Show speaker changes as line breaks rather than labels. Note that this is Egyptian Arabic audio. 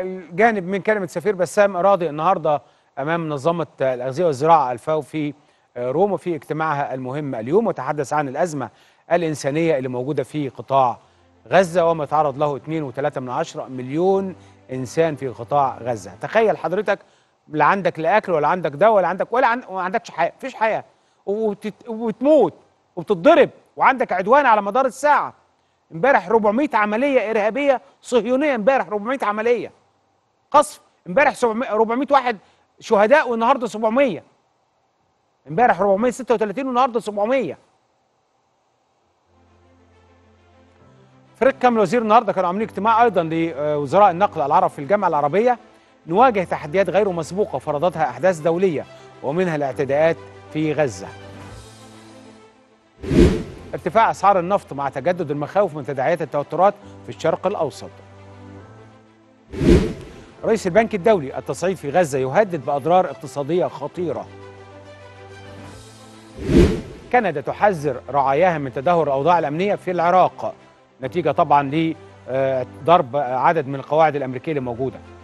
الجانب من كلمه سفير بسام راضي النهارده امام منظمه الاغذيه والزراعه الفاو في روما في اجتماعها المهم اليوم وتحدث عن الازمه الانسانيه اللي موجوده في قطاع غزه وما يتعرض له 2.3 من عشرة مليون انسان في قطاع غزه تخيل حضرتك لا عندك لا اكل ولا عندك دواء ولا عندك ولا عن... ما عندكش حياه مفيش حياه وتت... وبتموت وبتتضرب وعندك عدوان على مدار الساعه امبارح 400 عمليه ارهابيه صهيونيه امبارح 400 عمليه قصف امبارح 700 400 واحد شهداء والنهارده 700 امبارح 436 والنهارده 700 فريق كامل وزير النهارده كانوا عاملين اجتماع ايضا لوزراء النقل العرب في الجامعه العربيه نواجه تحديات غير مسبوقه فرضتها احداث دوليه ومنها الاعتداءات في غزه. ارتفاع اسعار النفط مع تجدد المخاوف من تداعيات التوترات في الشرق الاوسط. رئيس البنك الدولي التصعيد في غزه يهدد باضرار اقتصاديه خطيره. كندا تحذر رعاياها من تدهور الاوضاع الامنيه في العراق نتيجه طبعا لضرب عدد من القواعد الامريكيه اللي موجوده.